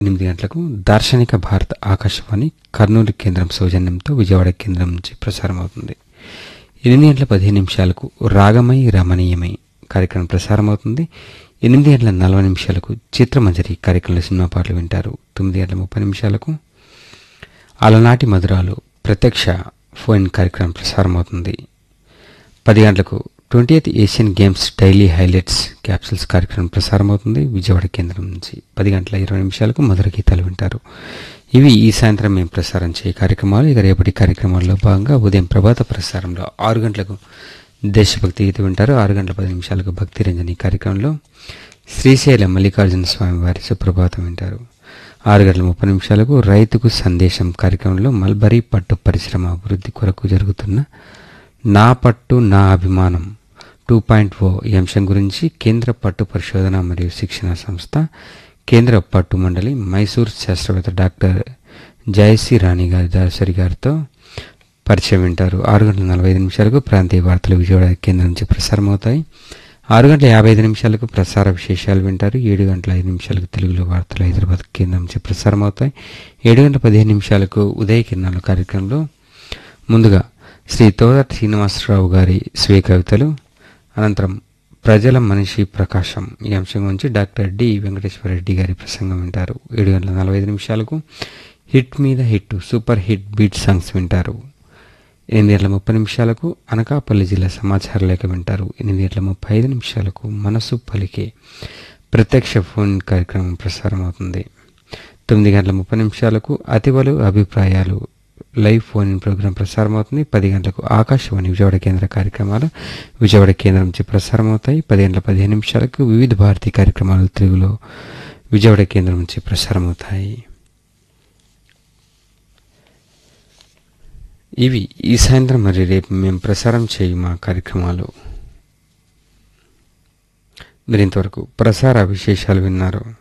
ఎనిమిది గంటలకు దార్శనిక భారత్ ఆకాశవాణి కర్నూలు కేంద్రం సౌజన్యంతో విజయవాడ కేంద్రం నుంచి ప్రసారం అవుతుంది ఎనిమిది గంటల పదిహేను నిమిషాలకు రాగమై రమణీయమై కార్యక్రమం ప్రసారం అవుతుంది ఎనిమిది గంటల నలభై నిమిషాలకు చిత్రమంజరి కార్యక్రమంలో సినిమా పాటలు వింటారు తొమ్మిది గంటల ముప్పై నిమిషాలకు అలనాటి మధురాలు ప్రత్యక్ష ఫోన్ కార్యక్రమం ప్రసారం అవుతుంది పది గంటలకు twenty eighth Asian games daily highlights capsules కార్యక్రమం ప్రసారం అవుతుంది విజయవాడ కేంద్రం నుంచి పది గంటల ఇరవై నిమిషాలకు మధుర గీతాలు వింటారు ఇవి ఈ సాయంత్రం మేము ప్రసారం చేయ కార్యక్రమాలు ఇక రేపటి కార్యక్రమాల్లో భాగంగా ఉదయం ప్రభాత ప్రసారంలో ఆరు గంటలకు దేశభక్తి గీత వింటారు ఆరు గంటల పది నిమిషాలకు భక్తి రంజని కార్యక్రమంలో శ్రీశైలం మల్లికార్జున స్వామి వారి సుప్రభాతం వింటారు ఆరు గంటల ముప్పై నిమిషాలకు రైతుకు సందేశం కార్యక్రమంలో మల్బరీ పట్టు పరిశ్రమ అభివృద్ధి కొరకు జరుగుతున్న నా పట్టు నా అభిమానం టూ పాయింట్ ఓ ఈ అంశం గురించి కేంద్ర పట్టు పరిశోధన మరియు శిక్షణ సంస్థ కేంద్ర పట్టు మండలి మైసూర్ శాస్త్రవేత్త డాక్టర్ జయశ్రీ రాణి గారి దాసరి గారితో పరిచయం వింటారు ఆరు గంటల నలభై ఐదు నిమిషాలకు ప్రాంతీయ వార్తలు విజయవాడ కేంద్రం నుంచి ప్రసారం అవుతాయి ఆరు గంటల యాభై ఐదు నిమిషాలకు ప్రసార విశేషాలు వింటారు ఏడు గంటల ఐదు నిమిషాలకు తెలుగులో వార్తలు హైదరాబాద్ కేంద్రం నుంచి ప్రసారం అవుతాయి ఏడు గంటల పదిహేను నిమిషాలకు ఉదయ కిరణాలు కార్యక్రమంలో ముందుగా శ్రీ తోదర్ శ్రీనివాసరావు గారి స్వీయ కవితలు అనంతరం ప్రజల మనిషి ప్రకాశం ఈ అంశం గురించి డాక్టర్ డి వెంకటేశ్వర రెడ్డి గారి ప్రసంగం వింటారు ఏడు గంటల నలభై ఐదు నిమిషాలకు హిట్ మీద hit super hit beat songs వింటారు ఎనిమిది గంటల ముప్పై నిమిషాలకు అనకాపల్లి జిల్లా సమాచార లేఖ వింటారు ఎనిమిది గంటల ముప్పై ఐదు నిమిషాలకు మనసు పలికే ప్రత్యక్ష ఫోన్ కార్యక్రమం ప్రసారం అవుతుంది తొమ్మిది గంటల ముప్పై నిమిషాలకు అతివలు అభిప్రాయాలు లైవ్ ఫోన్ ఇన్ ప్రోగ్రాం ప్రసారం అవుతుంది పది గంటలకు ఆకాశవాణి విజయవాడ కేంద్ర కార్యక్రమాలు విజయవాడ కేంద్రం నుంచి ప్రసారం అవుతాయి పది గంటల పదిహేను నిమిషాలకు వివిధ భారతీ కార్యక్రమాలు తెలుగులో విజయవాడ కేంద్రం నుంచి ప్రసారం అవుతాయి ఇవి ఈ సాయంత్రం మరి రేపు మేము ప్రసారం చేయి మా కార్యక్రమాలు మీరు ఇంతవరకు ప్రసార విశేషాలు విన్నారు